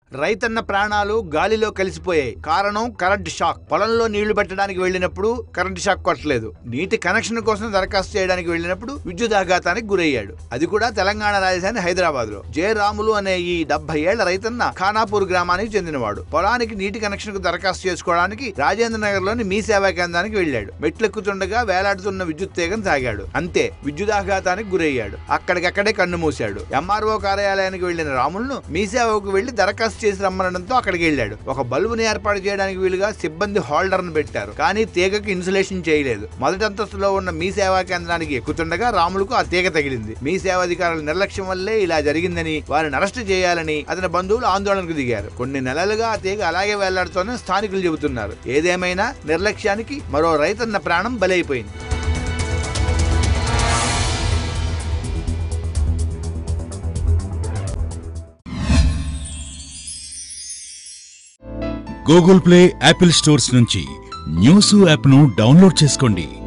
రైతన్న ప్రాణాలు గాలిలో కలిసిపోయాయి కారణం కరెంట్ షాక్ పొలంలో నీళ్లు పెట్టడానికి వెళ్ళినప్పుడు కరెంట్ షాక్ కొట్టలేదు నీటి కనెక్షన్ కోసం దరఖాస్తు చేయడానికి వెళ్ళినప్పుడు విద్యుదాఘాతానికి గురయ్యాడు అది కూడా తెలంగాణ రాజధాని హైదరాబాద్ లో జయరాములు అనే ఈ డెబ్బై ఏళ్ల రైతన్న ఖానాపూర్ గ్రామానికి చెందినవాడు పొలానికి నీటి కనెక్షన్ కు దరఖాస్తు చేసుకోవడానికి రాజేంద్ర నగర్ లోని మీ సేవా కేంద్రానికి వెళ్ళాడు మెట్లెక్కుతుండగా వేలాడుతున్న విద్యుత్ తీగను తాగాడు అంతే విద్యుదాఘాతానికి గురయ్యాడు అక్కడికక్కడే కన్ను మూశాడు ఎంఆర్ఓ కార్యాలయానికి వెళ్లిన రాములను మీ సేవకు వెళ్లి దరఖాస్తు చేసి రమ్మనడంతో అక్కడికి వెళ్ళాడు ఒక బల్బుని ఏర్పాటు చేయడానికి వీలుగా సిబ్బంది హోల్డర్ ను పెట్టారు కానీ తీగకు ఇన్సులేషన్ చేయలేదు మొదటి అంతస్తులో ఉన్న మీ సేవా కేంద్రానికి ఎక్కుతుండగా రాములకు ఆ తీగ తగిలింది మీ సేవాధికారుల నిర్లక్ష్యం వల్లే ఇలా జరిగిందని వారిని అరెస్ట్ చేయాలని అతని బంధువులు ఆందోళనకు దిగారు కొన్ని నెలలుగా ఆ తీగ అలాగే వెళ్లాడుతోనే స్థానికులు చెబుతున్నారు ఏదేమైనా నిర్లక్ష్యానికి మరో రైతన్న ప్రాణం బలైపోయింది గూగుల్ ప్లే యాపిల్ స్టోర్స్ నుంచి న్యూస్ యాప్ను డౌన్లోడ్ చేసుకోండి